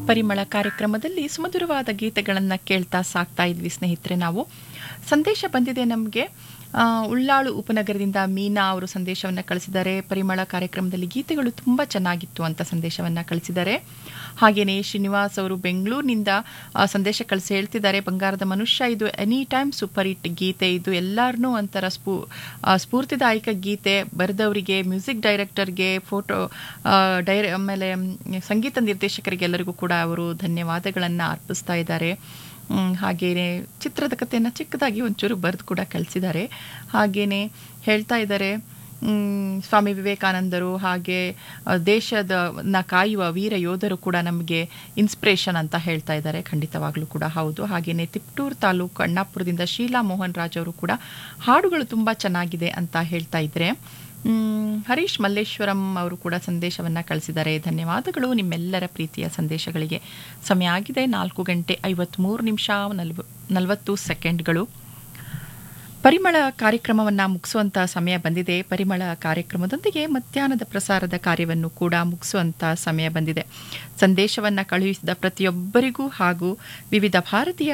ಪರಿಮಳ ಕಾರ್ಯಕ್ರಮದಲ್ಲಿ ಸುಮಧುರವಾದ ಗೀತೆಗಳನ್ನು ಕೇಳ್ತಾ ಸಾಕ್ತಾ ಇದ್ವಿ ಸ್ನೇಹಿತರೆ ನಾವು ಸಂದೇಶ ಬಂದಿದೆ ನಮಗೆ ಉಳ್ಳಾಳು ಉಪನಗರದಿಂದ ಮೀನಾ ಅವರು ಸಂದೇಶವನ್ನು ಕಳಿಸಿದ್ದಾರೆ ಪರಿಮಳ ಕಾರ್ಯಕ್ರಮದಲ್ಲಿ ಗೀತೆಗಳು ತುಂಬ ಚೆನ್ನಾಗಿತ್ತು ಅಂತ ಸಂದೇಶವನ್ನು ಕಳಿಸಿದ್ದಾರೆ ಹಾಗೆಯೇ ಶ್ರೀನಿವಾಸ್ ಅವರು ಬೆಂಗಳೂರಿನಿಂದ ಆ, ಸಂದೇಶ ಕಳಿಸಿ ಹೇಳ್ತಿದ್ದಾರೆ ಬಂಗಾರದ ಮನುಷ್ಯ ಇದು ಎನಿ ಟೈಮ್ ಸೂಪರ್ ಹಿಟ್ ಗೀತೆ ಇದು ಎಲ್ಲರನ್ನೂ ಒಂಥರ ಸ್ಫೂ ಆ, ಸ್ಫೂರ್ತಿದಾಯಕ ಗೀತೆ ಬರೆದವರಿಗೆ ಮ್ಯೂಸಿಕ್ ಡೈರೆಕ್ಟರ್ಗೆ ಫೋಟೋ ಡೈರೆ ಆಮೇಲೆ ಮ್, ಸಂಗೀತ ನಿರ್ದೇಶಕರಿಗೆ ಎಲ್ಲರಿಗೂ ಕೂಡ ಅವರು ಧನ್ಯವಾದಗಳನ್ನು ಅರ್ಪಿಸ್ತಾ ಇದ್ದಾರೆ ಮ್, ಹಾಗೇನೆ ಚಿತ್ರದ ಕಥೆಯನ್ನು ಚಿಕ್ಕದಾಗಿ ಒಂಚೂರು ಬರೆದು ಕೂಡ ಕಳಿಸಿದ್ದಾರೆ ಹಾಗೇನೆ ಹೇಳ್ತಾ ಇದ್ದಾರೆ ಮ್, ಸ್ವಾಮಿ ವಿವೇಕಾನಂದರು ಹಾಗೆ ಆ, ದೇಶದ ನ ಕಾಯುವ ವೀರ ಯೋಧರು ಕೂಡ ನಮಗೆ ಇನ್ಸ್ಪಿರೇಷನ್ ಅಂತ ಹೇಳ್ತಾ ಇದ್ದಾರೆ ಖಂಡಿತವಾಗ್ಲೂ ಕೂಡ ಹೌದು ಹಾಗೆಯೇ ತಿಪ್ಟೂರು ತಾಲೂಕು ಅಣ್ಣಾಪುರದಿಂದ ಶೀಲಾ ಮೋಹನ್ ರಾಜ್ ಅವರು ಕೂಡ ಹಾಡುಗಳು ತುಂಬ ಚೆನ್ನಾಗಿದೆ ಅಂತ ಹೇಳ್ತಾ ಇದ್ದಾರೆ ಮ್, ಹರೀಶ್ ಮಲ್ಲೇಶ್ವರಂ ಅವರು ಕೂಡ ಸಂದೇಶವನ್ನು ಕಳಿಸಿದ್ದಾರೆ ಧನ್ಯವಾದಗಳು ನಿಮ್ಮೆಲ್ಲರ ಪ್ರೀತಿಯ ಸಂದೇಶಗಳಿಗೆ ಸಮಯ ಆಗಿದೆ ನಾಲ್ಕು ಗಂಟೆ ಐವತ್ತ್ಮೂರು ನಿಮಿಷ ನಲ್ವ ನಲವತ್ತು ಸೆಕೆಂಡ್ಗಳು ಪರಿಮಳ ಕಾರ್ಯಕ್ರಮವನ್ನು ಮುಗಿಸುವಂಥ ಸಮಯ ಬಂದಿದೆ ಪರಿಮಳ ಕಾರ್ಯಕ್ರಮದೊಂದಿಗೆ ಮಧ್ಯಾಹ್ನದ ಪ್ರಸಾರದ ಕಾರ್ಯವನ್ನು ಕೂಡ ಮುಗಿಸುವಂಥ ಸಮಯ ಬಂದಿದೆ ಸಂದೇಶವನ್ನು ಕಳುಹಿಸಿದ ಪ್ರತಿಯೊಬ್ಬರಿಗೂ ಹಾಗೂ ವಿವಿಧ ಭಾರತೀಯ